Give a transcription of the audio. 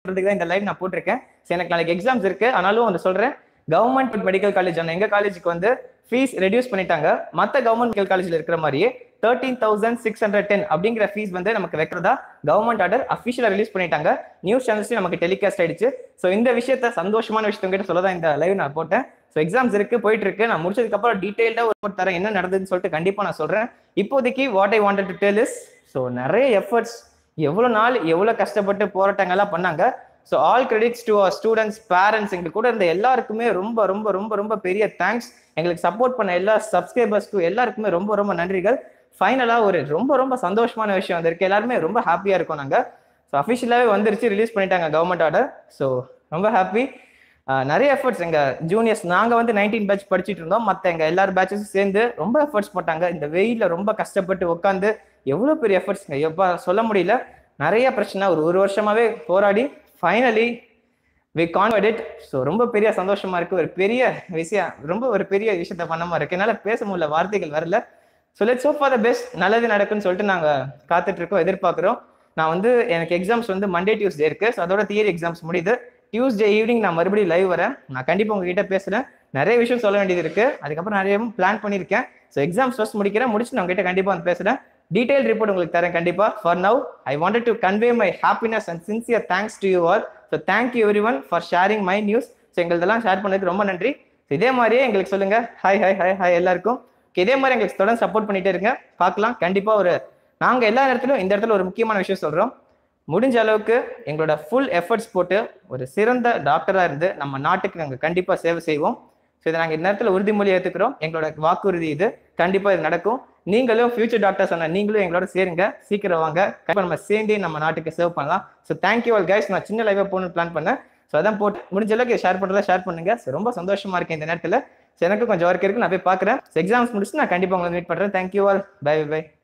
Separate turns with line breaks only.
சொல்றதுக்கு தான் இந்த லைவ் நான் போட்டிருக்கேன் So, எனக்கு நாளைக்கு எக்ஸாம்ஸ் இருக்கு ஆனாலும் வந்து சொல்றேன் கவர்மெண்ட் மெடிக்கல் காலேஜ் ஆன எங்க காலேஜுக்கு வந்து ஃபீஸ் ரெடியூஸ் பண்ணிட்டாங்க மத்த கவர்மெண்ட் மெடிக்கல் காலேஜ்ல இருக்கிற மாதிரியே thirteen thousand six hundred ten அப்படிங்கிற ஃபீஸ் வந்து நமக்கு வைக்கிறதா கவர்மெண்ட் ஆர்டர் அஃபிஷியலா ரிலீஸ் பண்ணிட்டாங்க நியூஸ் சேனல்ஸ்லயும் நமக்கு டெலிகாஸ்ட் ஆயிடுச்சு ஸோ இந்த விஷயத்த சந்தோஷமான விஷயத்த உங்ககிட்ட சொல்ல தான் இந்த லைவ் நான் போட்டேன் ஸோ எக்ஸாம்ஸ் இருக்கு போயிட்டு இருக்கு நான் முடிச்சதுக்கு அப்புறம் டீடைல்டா ஒரு report தரேன் என்ன நடந்ததுன்னு சொல்லிட்டு கண்டிப்பா நான் சொல்றேன் இப்போதைக்கு what I wanted to tell is so நிறைய எஃபர்ட்ஸ் எவ்வளவு நாள் எவ்வளவு கஷ்டப்பட்டு போராட்டங்கள்லாம் பண்ணாங்க so all credits to our students parents எங்களுக்கு கூட இருந்த எல்லாருக்குமே ரொம்ப ரொம்ப ரொம்ப ரொம்ப பெரிய தேங்க்ஸ் எங்களுக்கு சப்போர்ட் பண்ண எல்லா சப்ஸ்கிரைபர்ஸ்க்கும் எல்லாருக்குமே ரொம்ப ரொம்ப நன்றிகள் ஃபைனலாக ஒரு ரொம்ப ரொம்ப சந்தோஷமான விஷயம் வந்திருக்கு எல்லாருமே ரொம்ப ஹாப்பியாக இருக்கோம் நாங்கள் ஸோ அஃபிஷியலாகவே வந்துருச்சு ரிலீஸ் பண்ணிட்டாங்க கவர்மெண்ட் ஆர்டர் ஸோ ரொம்ப ஹாப்பி நிறைய எஃபர்ட்ஸ் எங்கள் ஜூனியர்ஸ் நாங்கள் வந்து நைன்டீன் பேட்ச் படிச்சுட்டு இருந்தோம் மற்ற எங்கள் எல்லாரும் பேட்சஸும் சேர்ந்து ரொம்ப எஃபர்ட்ஸ் போட்டாங்க இந்த வெயிலில் ரொம்ப கஷ்டப்பட்டு உட்காந்து எவ்வளோ பெரிய எஃபர்ட்ஸ் எப்போ சொல்ல முடியல நிறைய பிரச்சனை ஒரு ஒரு வருஷமாவே போராடி finally we convert it so ரொம்ப பெரிய சந்தோஷமா இருக்கு ஒரு பெரிய விஷயம் ரொம்ப ஒரு பெரிய விஷயத்த பண்ண மாதிரி இருக்கு என்னால் பேச முடியல வார்த்தைகள் வரல so let so for the best நல்லது நடக்குன்னு சொல்லிட்டு நாங்கள் காத்துட்டு இருக்கோம் எதிர்பார்க்குறோம் நான் வந்து எனக்கு எக்ஸாம்ஸ் வந்து மண்டே டியூஸ்டே இருக்கு ஸோ அதோட தியரி எக்ஸாம்ஸ் முடியுது டியூஸ்டே ஈவினிங் நான் மறுபடியும் லைவ் வரேன் நான் கண்டிப்பாக உங்ககிட்ட பேசுறேன் நிறைய விஷயம் சொல்ல வேண்டியது இருக்கு அதுக்கப்புறம் நிறைய பிளான் பண்ணியிருக்கேன் ஸோ எக்ஸாம்ஸ் ஃபர்ஸ்ட் முடிக்கிறேன் முடிச்சு நான் உங்ககிட்ட கண்டிப்பாக வந்து பேசுறேன் டீடைல் ரிப்போர்ட் உங்களுக்கு தரேன் கண்டிப்பா for now I wanted to convey my happiness and sincere thanks to you all so thank you everyone for sharing my news so எங்களுதெல்லாம் ஷேர் பண்ணதுக்கு ரொம்ப நன்றி So, இதே மாதிரியே எங்களுக்கு சொல்லுங்க ஹாய் ஹாய் ஹாய் ஹாய் எல்லாருக்கும் Okay, இதே மாதிரி எங்களுக்கு தொடர்ந்து சப்போர்ட் பண்ணிட்டே இருங்க பார்க்கலாம் கண்டிப்பா ஒரு நாங்க எல்லா இடத்துலயும் இந்த இடத்துல ஒரு முக்கியமான விஷயம் சொல்றோம் முடிஞ்ச அளவுக்கு எங்களோட ஃபுல் எஃபர்ட்ஸ் போட்டு ஒரு சிறந்த டாக்டரா இருந்து நம்ம நாட்டுக்கு நாங்கள் கண்டிப்பா சேவை செய்வோம் ஸோ இதை நாங்கள் இந்த நேரத்தில் உறுதிமொழி ஏற்றுக்கிறோம் எங்களோட வாக்குறுதி இது கண்டிப்பா இது நடக்கும் நீங்களும் ஃபியூச்சர் டாக்டர்ஸ் ஆன நீங்களும் எங்களோட சேருங்க சீக்கிரம் வாங்க கண்டிப்பா நம்ம சேர்ந்தே நம்ம நாட்டுக்கு சேவ் பண்ணலாம் ஸோ தேங்க்யூ ஆல் கைஸ் நான் சின்ன லைவாக போகணும்னு பிளான் பண்ணேன் ஸோ அதான் போட்டு முடிஞ்ச அளவுக்கு ஷேர் பண்ணுறதா ஷேர் பண்ணுங்க ஸோ ரொம்ப சந்தோஷமா இருக்கேன் இந்த நேரத்தில் ஸோ எனக்கு கொஞ்சம் ஒர்க் இருக்கு நான் போய் பார்க்குறேன் எக்ஸாம்ஸ் முடிச்சு நான் கண்டிப்பாக உங்களை மீட் பண்ணுறேன் தேங்க்யூ ஆல் பை பை